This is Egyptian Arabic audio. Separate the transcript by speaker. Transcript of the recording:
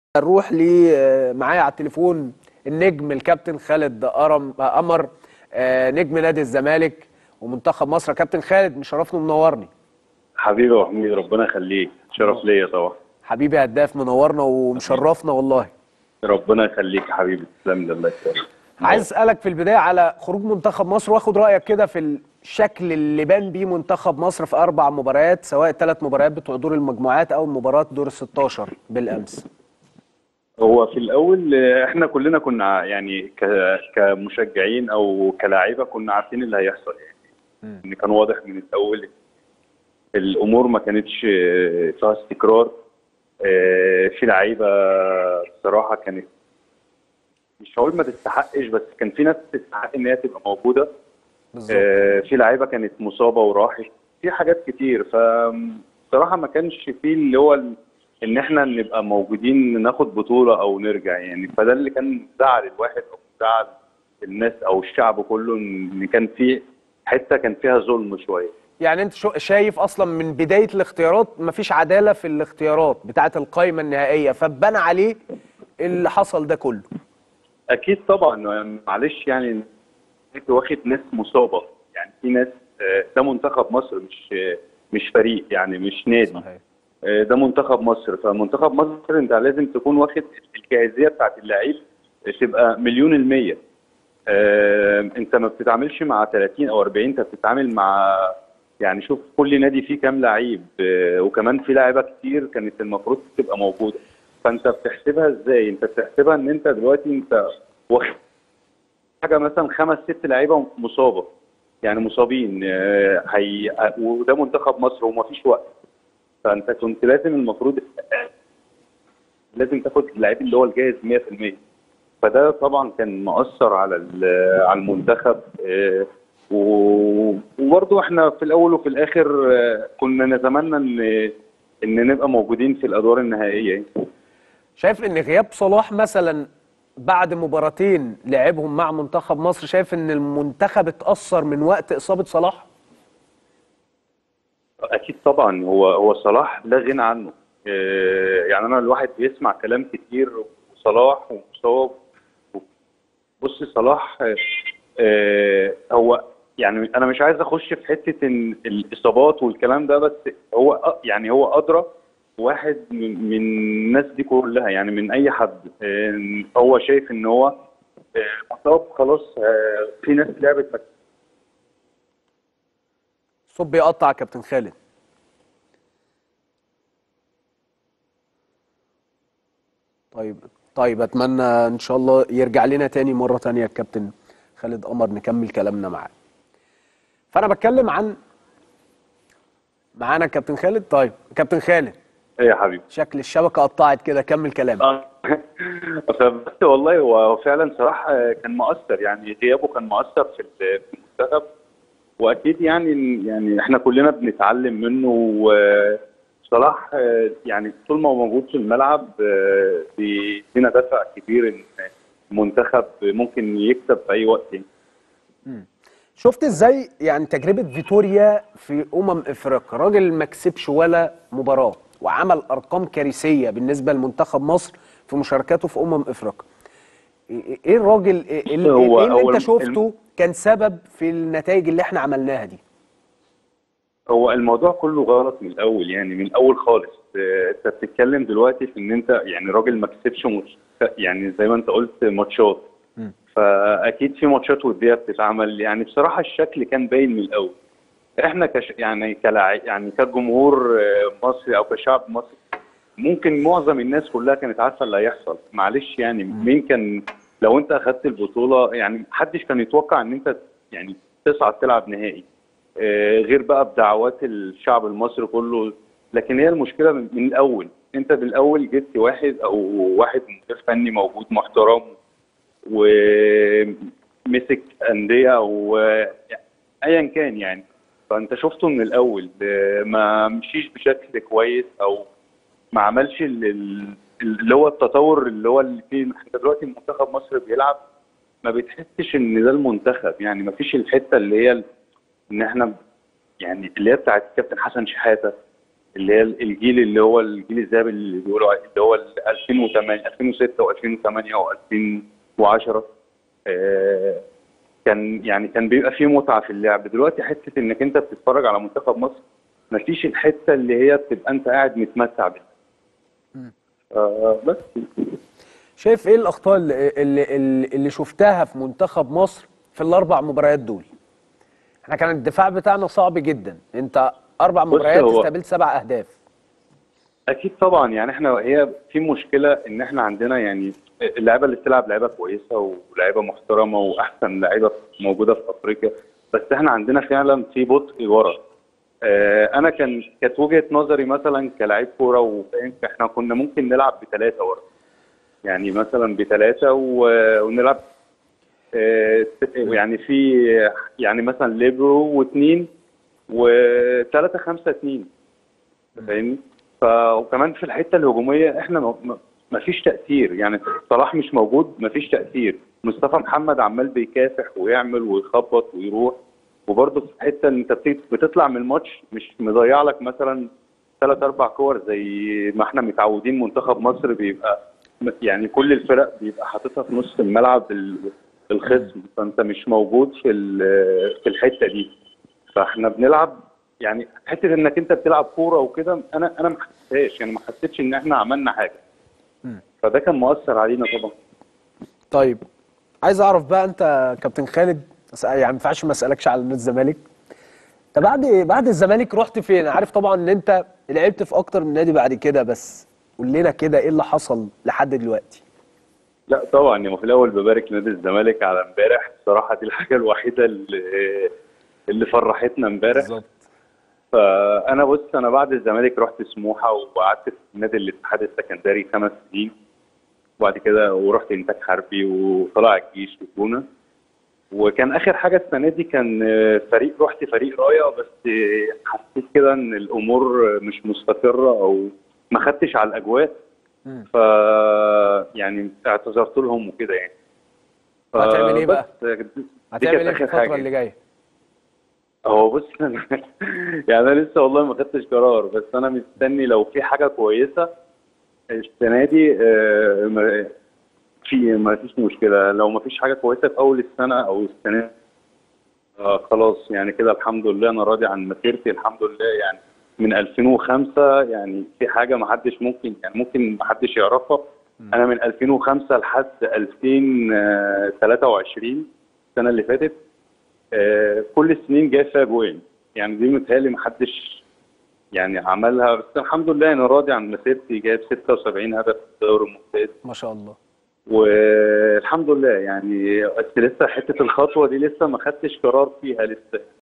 Speaker 1: نروح لي آه، معايا على التليفون النجم الكابتن خالد أرم آه، قمر آه، نجم نادي الزمالك ومنتخب مصر كابتن خالد مشرفني ومنورني
Speaker 2: حبيبي يا حميد ربنا يخليك شرف ليا طبعا
Speaker 1: حبيبي هداف منورنا ومشرفنا والله
Speaker 2: ربنا يخليك يا حبيبي تسلم لي الله يخليك
Speaker 1: عايز اسالك في البدايه على خروج منتخب مصر واخد رايك كده في الشكل اللي بان بيه منتخب مصر في اربع مباريات سواء الثلاث مباريات بتوع دور المجموعات او مباراه دور ال 16 بالامس
Speaker 2: هو في الاول آه، احنا كلنا كنا ع- يعني ك- كمشجعين او كلاعيبه كنا عارفين اللي هيحصل يعني ان كان واضح من الاول الامور ما كانتش آه، فيها استقرار آه، في لعيبه بصراحه كانت مش هقول ما تستحقش بس كان في ناس تستحق ان هي تبقى موجوده
Speaker 1: بالظبط
Speaker 2: آه، في لعيبه كانت مصابه وراحت في حاجات كتير فبصراحه ما كانش فيه اللي هو ال- ان احنا نبقى موجودين ناخد بطوله او نرجع يعني فده اللي كان زعل الواحد او زعل الناس او الشعب كله ان كان في حته كان فيها ظلم شويه
Speaker 1: يعني انت شو- شايف اصلا من بدايه الاختيارات مفيش عداله في الاختيارات بتاعه القائمه النهائيه فبان عليه اللي حصل ده كله
Speaker 2: اكيد طبعا معلش يعني انت واخد ناس مصابه يعني في ناس آه، ده منتخب مصر مش آه، مش فريق يعني مش نادي
Speaker 1: صحيح
Speaker 2: آه، ده منتخب مصر فمنتخب مصر انت لازم تكون واخد الجاهزيه بتاعت اللعيب تبقى مليون المية آه، انت ما بتتعاملش مع 30 او 40 انت بتتعامل مع يعني شوف كل نادي فيه كام لعيب آه، وكمان في لعيبه كتير كانت المفروض تبقى موجوده فانت بتحسبها ازاي انت بتحسبها ان انت دلوقتي انت واخد حاجه مثلا خمس ست لعيبه مصابه يعني مصابين آه، هي وده منتخب مصر ومفيش وقت فانت كنت لازم المفروض لازم تاخد اللعيب اللي هو الجاهز 100% فده طبعا كان مؤثر على ال- على المنتخب آه، و- وبرضه احنا في الاول وفي الاخر آه، كنا نتمنى ان ان نبقى موجودين في الادوار النهائيه يعني.
Speaker 1: شايف ان غياب صلاح مثلا بعد مباراتين لعبهم مع منتخب مصر شايف ان المنتخب اتاثر من وقت اصابه صلاح
Speaker 2: اكيد طبعا هو هو صلاح لا غنى عنه آه، يعني انا الواحد بيسمع كلام كتير وصلاح ومصاب بص صلاح آه، آه، هو يعني انا مش عايز اخش في حته ان الاصابات والكلام ده بس هو أ- يعني هو ادرى واحد من من الناس دي كلها يعني من اي حد آه، هو شايف ان هو آه، مصاب خلاص آه، في ناس لعبت
Speaker 1: الصوت بيقطع يا كابتن خالد طيب طيب اتمنى ان شاء الله يرجع لنا تاني مره تانية الكابتن خالد قمر نكمل كلامنا معاه فانا بتكلم عن معانا كابتن خالد طيب كابتن خالد
Speaker 2: ايه يا حبيبي
Speaker 1: شكل الشبكه قطعت كده كمل كلامك
Speaker 2: اه بس والله هو فعلا صراحه كان مؤثر يعني غيابه كان مؤثر في ال- في المنتخب واكيد يعني يعني احنا كلنا بنتعلم منه وصلاح آه، يعني طول ما هو موجود في الملعب آه، بيدينا دفع كبير ان المنتخب ممكن يكسب في اي وقت يعني.
Speaker 1: شفت ازاي يعني تجربه فيتوريا في امم افريقيا راجل ما كسبش ولا مباراه وعمل ارقام كارثيه بالنسبه لمنتخب مصر في مشاركاته في امم افريقيا ايه إيه الراجل ايه إيه اللي,
Speaker 2: هو-
Speaker 1: إيه اللي
Speaker 2: هو
Speaker 1: انت
Speaker 2: الم-
Speaker 1: شفته كان سبب في النتائج اللي احنا عملناها دي
Speaker 2: هو الموضوع كله غلط من الاول يعني من الاول خالص آه، انت بتتكلم دلوقتي في ان انت يعني راجل ما كسبش مش- يعني زي ما انت قلت ماتشات
Speaker 1: مم.
Speaker 2: فاكيد في ماتشات وديه بتتعمل يعني بصراحه الشكل كان باين من الاول احنا كش يعني كلاع يعني كجمهور آه، مصري او كشعب مصري ممكن معظم الناس كلها كانت عارفه اللي هيحصل معلش يعني مين كان لو انت اخدت البطوله يعني محدش كان يتوقع ان انت يعني تصعد تلعب نهائي آه، غير بقى بدعوات الشعب المصري كله لكن هي المشكله من من الاول انت بالاول جبت واحد او واحد مدير فني موجود محترم ومسك انديه او ايا كان يعني فانت شفته من الاول آه، ما مشيش بشكل كويس او ما عملش ال- ال- اللي هو التطور اللي هو اللي فيه انت دلوقتي منتخب مصر بيلعب ما بتحسش ان ده المنتخب يعني ما فيش الحته اللي هي ال- ان احنا يعني اللي هي بتاعت الكابتن حسن شحاته اللي هي الجيل اللي هو الجيل الذهبي اللي بيقولوا عليه اللي هو ال 2008 2006 و2008 و2010 آه، كان يعني كان بيبقى فيه متعه في اللعب دلوقتي حته انك انت بتتفرج على منتخب مصر مفيش الحته اللي هي بتبقى انت قاعد متمتع بيها آه بس
Speaker 1: شايف ايه الاخطاء اللي, اللي, اللي اللي شفتها في منتخب مصر في الاربع مباريات دول احنا كان الدفاع بتاعنا صعب جدا انت اربع
Speaker 2: بص
Speaker 1: مباريات
Speaker 2: هو-
Speaker 1: استقبلت سبع اهداف
Speaker 2: اكيد طبعا يعني احنا هي في مشكله ان احنا عندنا يعني اللعيبه اللي بتلعب لعيبه كويسه ولاعيبه محترمه واحسن لعيبه موجوده في افريقيا بس احنا عندنا فعلا في بطء ورا آه، انا كان كانت وجهه نظري مثلا كلاعب كوره وفاهم احنا كنا ممكن نلعب بثلاثه ورا يعني مثلا بثلاثه و- ونلعب آه، يعني في يعني مثلا ليبرو واثنين وثلاثه خمسه اثنين فاهمني؟ ف وكمان في الحته الهجوميه احنا ما- ما ما فيش تاثير يعني صلاح مش موجود ما فيش تاثير مصطفى محمد عمال بيكافح ويعمل ويخبط ويروح وبرضه في الحته اللي انت بت- بتطلع من الماتش مش مضيع لك مثلا ثلاث اربع كور زي ما احنا متعودين منتخب مصر بيبقى م- يعني كل الفرق بيبقى حاططها في نص الملعب ال- الخصم فانت مش موجود في ال- في الحته دي فاحنا بنلعب يعني حته انك انت بتلعب كوره وكده انا انا ما حسيتهاش يعني ما حسيتش ان احنا عملنا حاجه فده كان مؤثر علينا طبعا
Speaker 1: طيب عايز اعرف بقى انت كابتن خالد أس- يعني ما ينفعش ما اسالكش على نادي الزمالك انت بعد بعد الزمالك رحت فين عارف طبعا ان انت لعبت في اكتر من نادي بعد كده بس قول لنا كده ايه اللي حصل لحد دلوقتي
Speaker 2: لا طبعا يعني في الاول ببارك نادي الزمالك على امبارح الصراحه دي الحاجه الوحيده اللي اللي فرحتنا امبارح فانا بص انا بعد الزمالك رحت سموحه وقعدت في نادي الاتحاد السكندري خمس سنين وبعد كده ورحت انتاج حربي وطلع الجيش والجونه وكان اخر حاجه السنه دي كان آه، فريق رحت فريق رايه بس آه، حسيت كده ان الامور مش مستقره او ما خدتش على الاجواء ف يعني اعتذرت لهم وكده يعني ف-
Speaker 1: هتعمل إيه بقى؟
Speaker 2: بس دي
Speaker 1: هتعمل
Speaker 2: كانت
Speaker 1: ايه في
Speaker 2: آخر
Speaker 1: الفتره
Speaker 2: حاجة.
Speaker 1: اللي جايه
Speaker 2: هو بص أنا يعني انا لسه والله ما خدتش قرار بس انا مستني لو في حاجه كويسه السنه دي آه، ما- في ما فيش مشكله لو ما فيش حاجه كويسه في اول السنه او السنه آه خلاص يعني كده الحمد لله انا راضي عن مسيرتي الحمد لله يعني من 2005 يعني في حاجه ما حدش ممكن يعني ممكن ما حدش يعرفها انا من 2005 لحد 2023 السنه اللي فاتت آه، كل السنين جاي فيها جوان يعني دي متهيألي ما حدش يعني عملها بس الحمد لله انا راضي عن مسيرتي جايب 76 هدف في الدوري الممتاز
Speaker 1: ما شاء الله
Speaker 2: والحمد لله يعني بس لسه حته الخطوه دي لسه ما خدتش قرار فيها لسه